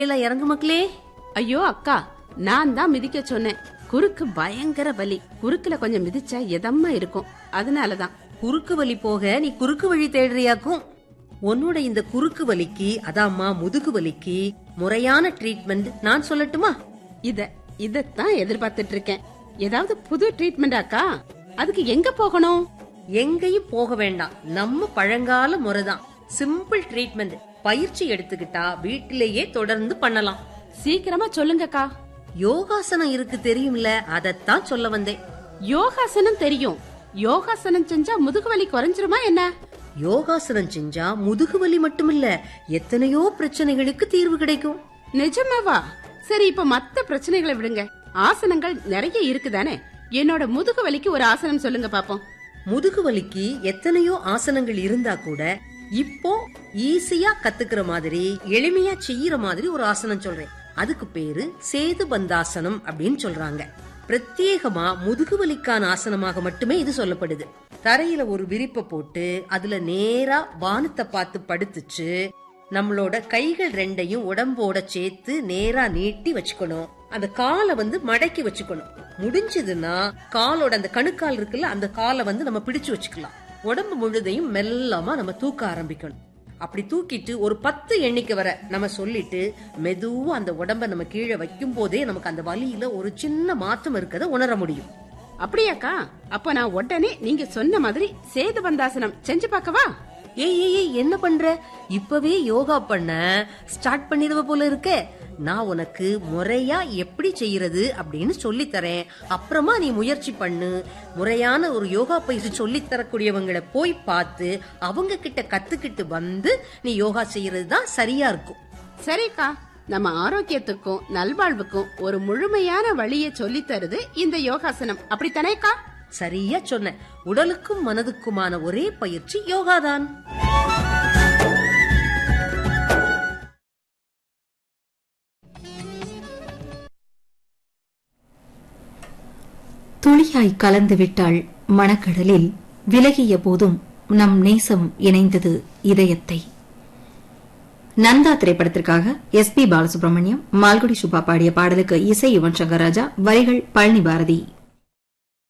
இல்ல இறங்கு மக்களே ஐயோ அக்கா நான் தான் மிதிக்க சொன்னேன் குறுக்கு பயங்கர வலி குறுக்குல கொஞ்சம் மிதிச்சா எதமா இருக்கும் அதனாலதான் குறுக்கு வலி போக நீ குறுக்கு வழி தேடுறியாக்கும் உன்னோட இந்த குறுக்கு வலிக்கு அதாம்மா முதுகு வலிக்கு முறையான ட்ரீட்மெண்ட் நான் சொல்லட்டுமா இத இதத்தான் எதிர்பார்த்துட்டு இருக்கேன் ஏதாவது புது ட்ரீட்மெண்ட் அக்கா அதுக்கு எங்க போகணும் எங்கேயும் போக வேண்டாம் நம்ம பழங்கால முறைதான் சிம்பிள் ட்ரீட்மெண்ட் பயிற்சி எடுத்துக்கிட்டா வீட்டிலேயே தொடர்ந்து பண்ணலாம் சீக்கிரமா சொல்லுங்கக்கா யோகாசனம் இருக்கு தெரியும்ல அதத்தான் சொல்ல வந்தேன் யோகாசனம் தெரியும் யோகாசனம் செஞ்சா முதுகு வலி குறைஞ்சிருமா என்ன யோகாசனம் செஞ்சா முதுகு வலி மட்டுமில்ல எத்தனையோ பிரச்சனைகளுக்கு தீர்வு கிடைக்கும் நிஜமாவா சரி இப்ப மத்த பிரச்சனைகளை விடுங்க ஆசனங்கள் நிறைய இருக்குதானே என்னோட முதுகு வலிக்கு ஒரு ஆசனம் சொல்லுங்க பாப்போம் முதுகு வலிக்கு எத்தனையோ ஆசனங்கள் இருந்தா கூட இப்போ ஈஸியா கத்துக்கிற மாதிரி எளிமையா செய்யற மாதிரி ஒரு ஆசனம் சொல்றேன் அதுக்கு பேரு சேது பந்தாசனம் அப்படின்னு சொல்றாங்க பிரத்யேகமா முதுகு வலிக்கான ஆசனமாக மட்டுமே இது சொல்லப்படுது தரையில ஒரு விரிப்பை போட்டு அதுல நேரா வானத்தை பார்த்து படுத்துச்சு நம்மளோட கைகள் ரெண்டையும் உடம்போட சேர்த்து நேரா நீட்டி வச்சுக்கணும் அந்த காலை வந்து மடக்கி வச்சுக்கணும் முடிஞ்சதுன்னா காலோட அந்த கணுக்கால் இருக்குல்ல அந்த காலை வந்து நம்ம பிடிச்சு வச்சுக்கலாம் உடம்பு முழுதையும் மெல்லமா நம்ம தூக்க ஆரம்பிக்கணும் அப்படி தூக்கிட்டு ஒரு பத்து எண்ணிக்கை வர நம்ம சொல்லிட்டு மெதுவா அந்த உடம்ப நம்ம கீழே வைக்கும் போதே நமக்கு அந்த வலியில ஒரு சின்ன மாற்றம் இருக்கத உணர முடியும் அப்படியாக்கா அப்ப நான் உடனே நீங்க சொன்ன மாதிரி சேது பந்தாசனம் செஞ்சு பார்க்கவா ஏய் ஏய் ஏய் என்ன பண்ற இப்பவே யோகா பண்ண ஸ்டார்ட் பண்ணிடுவ போல இருக்கே நான் உனக்கு முறையா எப்படி செய்யறது அப்படின்னு சொல்லி தரேன் அப்புறமா நீ முயற்சி பண்ணு முறையான ஒரு யோகா பயிற்சி சொல்லி தரக்கூடியவங்களை போய் பார்த்து அவங்க கிட்ட கத்துக்கிட்டு வந்து நீ யோகா செய்யறது தான் சரியா இருக்கும் சரிக்கா நம்ம ஆரோக்கியத்துக்கும் நல்வாழ்வுக்கும் ஒரு முழுமையான வழியை சொல்லி தருது இந்த யோகாசனம் அப்படித்தானேக்கா சரியா சொன்ன உடலுக்கும் மனதுக்குமான ஒரே பயிற்சி யோகாதான் துளியாய் கலந்து விட்டாள் மணக்கடலில் விலகிய போதும் நம் நேசம் இணைந்தது இதயத்தை நந்தா திரைப்படத்திற்காக எஸ் பி பாலசுப்ரமணியம் மால்குடி சுப்பா பாடிய பாடலுக்கு இசை யுவன் சங்கர் ராஜா வரிகள் பழனி பாரதி